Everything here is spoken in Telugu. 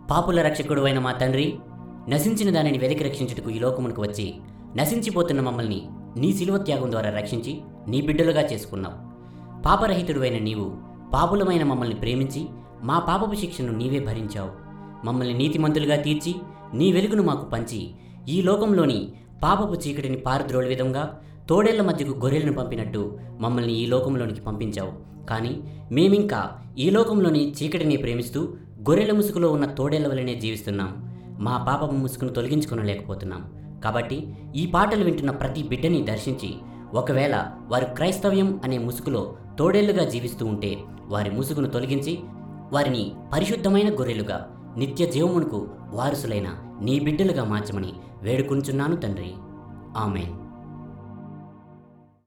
పాపుల రక్షకుడు అయిన మా తండ్రి నశించిన దానిని వెతికి రక్షించుటకు ఈ లోకమునకు వచ్చి నశించిపోతున్న మమ్మల్ని నీ శిలువ త్యాగం ద్వారా రక్షించి నీ బిడ్డలుగా చేసుకున్నావు పాపరహితుడువైన నీవు పాపులమైన మమ్మల్ని ప్రేమించి మా పాపపు శిక్షను నీవే భరించావు మమ్మల్ని నీతిమంతులుగా తీర్చి నీ వెలుగును మాకు పంచి ఈ లోకంలోని పాపపు చీకటిని పారద్రోలు విధంగా తోడేళ్ల మధ్యకు గొర్రెలను పంపినట్టు మమ్మల్ని ఈ లోకంలోనికి పంపించావు కానీ మేమింకా ఈ లోకంలోని చీకటిని ప్రేమిస్తూ గొర్రెల ముసుగులో ఉన్న తోడేళ్ల వలనే జీవిస్తున్నాం మా పాపపు ముసుగును తొలగించుకొనలేకపోతున్నాం కాబట్టి ఈ పాటలు వింటున్న ప్రతి బిడ్డని దర్శించి ఒకవేళ వారు క్రైస్తవ్యం అనే ముసుగులో తోడేళ్లుగా జీవిస్తూ ఉంటే వారి ముసుగును తొలగించి వారిని పరిశుద్ధమైన గొర్రెలుగా నిత్య జీవమునకు వారసులైన నీ బిడ్డలుగా మార్చమని వేడుకుంటున్నాను తండ్రి ఆమెన్